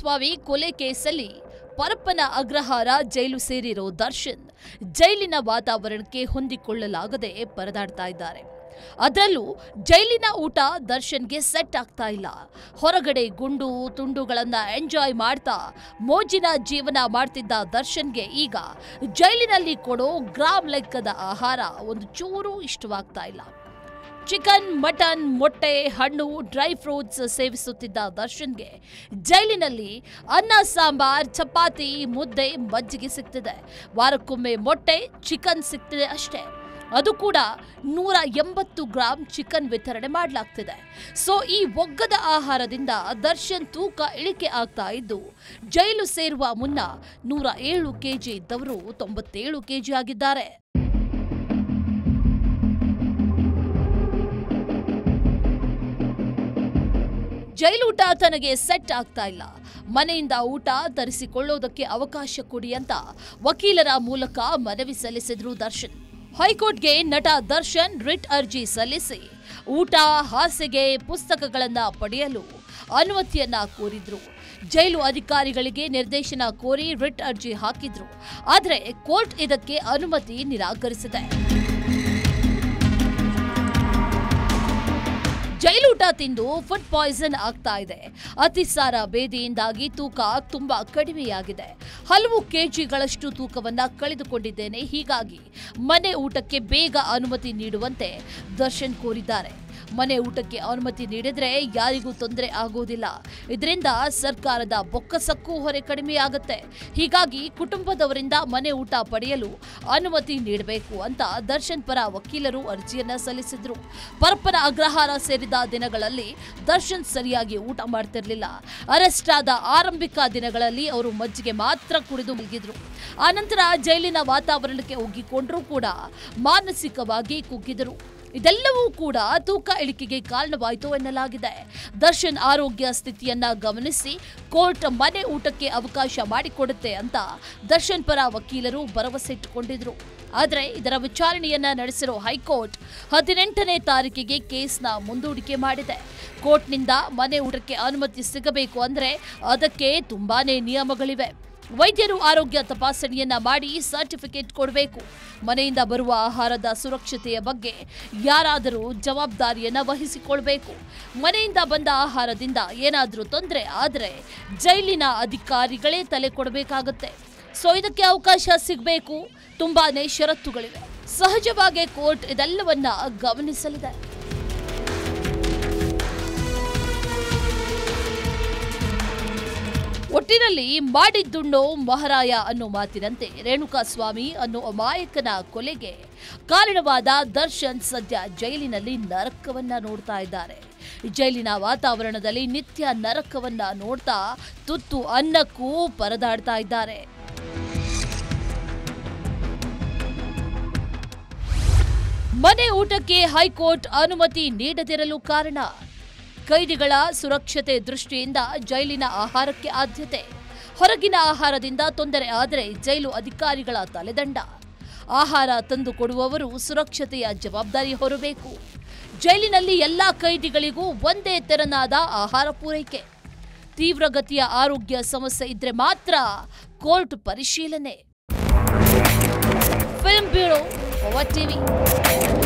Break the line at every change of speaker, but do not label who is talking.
ರೇಣುಕಾಸ್ವಾಮಿ ಕೊಲೆ ಕೇಸಲ್ಲಿ ಪರಪ್ಪನ ಅಗ್ರಹಾರ ಜೈಲು ಸೇರಿರೋ ದರ್ಶನ್ ಜೈಲಿನ ವಾತಾವರಣಕ್ಕೆ ಹೊಂದಿಕೊಳ್ಳಲಾಗದೆ ಪರದಾಡ್ತಾ ಇದ್ದಾರೆ ಅದರಲ್ಲೂ ಜೈಲಿನ ಊಟ ದರ್ಶನ್ಗೆ ಸೆಟ್ ಆಗ್ತಾ ಇಲ್ಲ ಹೊರಗಡೆ ಗುಂಡು ತುಂಡುಗಳನ್ನ ಎಂಜಾಯ್ ಮಾಡ್ತಾ ಮೋಜಿನ ಜೀವನ ಮಾಡ್ತಿದ್ದ ದರ್ಶನ್ಗೆ ಈಗ ಜೈಲಿನಲ್ಲಿ ಕೊಡೋ ಗ್ರಾಮ್ ಲೆಕ್ಕದ ಆಹಾರ ಒಂದು ಚೂರು ಇಷ್ಟವಾಗ್ತಾ ಇಲ್ಲ ಚಿಕನ್ ಮಟನ್ ಮೊಟ್ಟೆ ಹಣ್ಣು ಡ್ರೈ ಫ್ರೂಟ್ಸ್ ಸೇವಿಸುತ್ತಿದ್ದ ದರ್ಶನ್ಗೆ ಜೈಲಿನಲ್ಲಿ ಅನ್ನ ಸಾಂಬಾರ್ ಚಪಾತಿ ಮುದ್ದೆ ಮಜ್ಜಿಗೆ ಸಿಗ್ತಿದೆ ವಾರಕ್ಕೊಮ್ಮೆ ಮೊಟ್ಟೆ ಚಿಕನ್ ಸಿಗ್ತಿದೆ ಅಷ್ಟೇ ಅದು ಕೂಡ ನೂರ ಎಂಬತ್ತು ಗ್ರಾಂ ಚಿಕನ್ ವಿತರಣೆ ಮಾಡಲಾಗ್ತಿದೆ ಸೊ ಈ ಒಗ್ಗದ ಆಹಾರದಿಂದ ದರ್ಶನ್ ತೂಕ ಇಳಿಕೆ ಆಗ್ತಾ ಇದ್ದು ಜೈಲು ಸೇರುವ ಮುನ್ನ ನೂರ ಏಳು ಕೆಜಿ ಇದ್ದವರು ತೊಂಬತ್ತೇಳು ಕೆಜಿ ಆಗಿದ್ದಾರೆ ಜೈಲೂಟ ತನಗೆ ಸೆಟ್ ಆಗ್ತಾ ಇಲ್ಲ ಮನೆಯಿಂದ ಊಟ ತರಿಸಿಕೊಳ್ಳೋದಕ್ಕೆ ಅವಕಾಶ ಕೊಡಿ ಅಂತ ವಕೀಲರ ಮೂಲಕ ಮನವಿ ಸಲ್ಲಿಸಿದ್ರು ದರ್ಶನ್ ಹೈಕೋರ್ಟ್ಗೆ ನಟ ದರ್ಶನ್ ರಿಟ್ ಅರ್ಜಿ ಸಲ್ಲಿಸಿ ಊಟ ಹಾಸಿಗೆ ಪುಸ್ತಕಗಳನ್ನ ಪಡೆಯಲು ಅನುಮತಿಯನ್ನ ಕೋರಿದ್ರು ಜೈಲು ಅಧಿಕಾರಿಗಳಿಗೆ ನಿರ್ದೇಶನ ಕೋರಿ ರಿಟ್ ಅರ್ಜಿ ಹಾಕಿದ್ರು ಆದರೆ ಕೋರ್ಟ್ ಇದಕ್ಕೆ ಅನುಮತಿ ನಿರಾಕರಿಸಿದೆ ಜೈಲೂಟ ತಿಂದು ಫುಡ್ ಪಾಯ್ಸನ್ ಆಗ್ತಾ ಇದೆ ಅತಿಸಾರ ಬೇದಿಯಿಂದಾಗಿ ತೂಕ ತುಂಬಾ ಕಡಿಮೆಯಾಗಿದೆ ಹಲವು ಕೆಜಿಗಳಷ್ಟು ತೂಕವನ್ನ ಕಳೆದುಕೊಂಡಿದ್ದೇನೆ ಹೀಗಾಗಿ ಮನೆ ಊಟಕ್ಕೆ ಬೇಗ ಅನುಮತಿ ನೀಡುವಂತೆ ದರ್ಶನ್ ಕೋರಿದ್ದಾರೆ ಮನೆ ಊಟಕ್ಕೆ ಅನುಮತಿ ನೀಡಿದ್ರೆ ಯಾರಿಗೂ ತೊಂದರೆ ಆಗುವುದಿಲ್ಲ ಇದರಿಂದ ಸರ್ಕಾರದ ಬೊಕ್ಕಸಕ್ಕೂ ಹೊರೆ ಕಡಿಮೆಯಾಗುತ್ತೆ ಹೀಗಾಗಿ ಕುಟುಂಬದವರಿಂದ ಮನೆ ಊಟ ಪಡೆಯಲು ಅನುಮತಿ ನೀಡಬೇಕು ಅಂತ ದರ್ಶನ್ ಪರ ವಕೀಲರು ಅರ್ಜಿಯನ್ನ ಸಲ್ಲಿಸಿದ್ರು ಪರಪ್ಪನ ಅಗ್ರಹಾರ ಸೇರಿದ ದಿನಗಳಲ್ಲಿ ದರ್ಶನ್ ಸರಿಯಾಗಿ ಊಟ ಮಾಡ್ತಿರ್ಲಿಲ್ಲ ಅರೆಸ್ಟ್ ಆದ ಆರಂಭಿಕ ದಿನಗಳಲ್ಲಿ ಅವರು ಮಜ್ಜಿಗೆ ಮಾತ್ರ ಕುಡಿದು ಮಲಗಿದ್ರು ಆನಂತರ ಜೈಲಿನ ವಾತಾವರಣಕ್ಕೆ ಒಗ್ಗಿಕೊಂಡ್ರೂ ಕೂಡ ಮಾನಸಿಕವಾಗಿ ಕುಗ್ಗಿದರು ಇದೆಲ್ಲವೂ ಕೂಡ ತೂಕ ಇಳಿಕೆಗೆ ಕಾರಣವಾಯಿತು ಎನ್ನಲಾಗಿದೆ ದರ್ಶನ್ ಆರೋಗ್ಯ ಸ್ಥಿತಿಯನ್ನ ಗಮನಿಸಿ ಕೋರ್ಟ್ ಮನೆ ಊಟಕ್ಕೆ ಅವಕಾಶ ಮಾಡಿಕೊಡುತ್ತೆ ಅಂತ ದರ್ಶನ್ ಪರ ವಕೀಲರು ಭರವಸೆ ಇಟ್ಟುಕೊಂಡಿದ್ರು ಆದರೆ ಇದರ ವಿಚಾರಣೆಯನ್ನ ನಡೆಸಿರೋ ಹೈಕೋರ್ಟ್ ಹದಿನೆಂಟನೇ ತಾರೀಕಿಗೆ ಕೇಸ್ನ ಮುಂದೂಡಿಕೆ ಮಾಡಿದೆ ಕೋರ್ಟ್ನಿಂದ ಮನೆ ಊಟಕ್ಕೆ ಅನುಮತಿ ಸಿಗಬೇಕು ಅಂದ್ರೆ ಅದಕ್ಕೆ ತುಂಬಾನೇ ನಿಯಮಗಳಿವೆ ವೈದ್ಯರು ಆರೋಗ್ಯ ತಪಾಸಣೆಯನ್ನ ಮಾಡಿ ಸರ್ಟಿಫಿಕೇಟ್ ಕೊಡಬೇಕು ಮನೆಯಿಂದ ಬರುವ ಆಹಾರದ ಸುರಕ್ಷತೆಯ ಬಗ್ಗೆ ಯಾರಾದರೂ ಜವಾಬ್ದಾರಿಯನ್ನ ವಹಿಸಿಕೊಳ್ಬೇಕು ಮನೆಯಿಂದ ಬಂದ ಆಹಾರದಿಂದ ಏನಾದರೂ ತೊಂದರೆ ಆದರೆ ಜೈಲಿನ ಅಧಿಕಾರಿಗಳೇ ತಲೆ ಕೊಡಬೇಕಾಗುತ್ತೆ ಸೊ ಇದಕ್ಕೆ ಅವಕಾಶ ಸಿಗಬೇಕು ತುಂಬಾನೇ ಷರತ್ತುಗಳಿವೆ ಸಹಜವಾಗಿ ಕೋರ್ಟ್ ಇದೆಲ್ಲವನ್ನ ಗಮನಿಸಲಿದೆ ಒಟ್ಟಿನಲ್ಲಿ ಮಾಡಿದ್ದುಣ್ಣೋ ಮಹಾರಾಯ ಅನ್ನೋ ಮಾತಿನಂತೆ ರೇಣುಕಾಸ್ವಾಮಿ ಅನ್ನೋ ಅಮಾಯಕನ ಕೊಲೆಗೆ ಕಾರಣವಾದ ದರ್ಶನ್ ಸದ್ಯ ಜೈಲಿನಲ್ಲಿ ನರಕವನ್ನ ನೋಡ್ತಾ ಇದ್ದಾರೆ ಜೈಲಿನ ವಾತಾವರಣದಲ್ಲಿ ನಿತ್ಯ ನರಕವನ್ನ ನೋಡ್ತಾ ತುತ್ತು ಅನ್ನಕ್ಕೂ ಪರದಾಡ್ತಾ ಇದ್ದಾರೆ ಮನೆ ಊಟಕ್ಕೆ ಹೈಕೋರ್ಟ್ ಅನುಮತಿ ನೀಡದಿರಲು ಕಾರಣ ಕೈದಿಗಳ ಸುರಕ್ಷತೆ ದೃಷ್ಟಿಯಿಂದ ಜೈಲಿನ ಆಹಾರಕ್ಕೆ ಆದ್ಯತೆ ಹೊರಗಿನ ಆಹಾರದಿಂದ ತೊಂದರೆ ಆದರೆ ಜೈಲು ಅಧಿಕಾರಿಗಳ ತಲೆದಂಡ ಆಹಾರ ತಂದು ಕೊಡುವವರು ಸುರಕ್ಷತೆಯ ಜವಾಬ್ದಾರಿ ಹೊರಬೇಕು ಜೈಲಿನಲ್ಲಿ ಎಲ್ಲ ಕೈದಿಗಳಿಗೂ ಒಂದೇ ತೆರನಾದ ಆಹಾರ ಪೂರೈಕೆ ತೀವ್ರಗತಿಯ ಆರೋಗ್ಯ ಸಮಸ್ಯೆ ಇದ್ರೆ ಮಾತ್ರ ಕೋರ್ಟ್ ಪರಿಶೀಲನೆ ಫಿಲ್ಮ್ ಬ್ಯೂರೋ ಪವರ್ ಟಿವಿ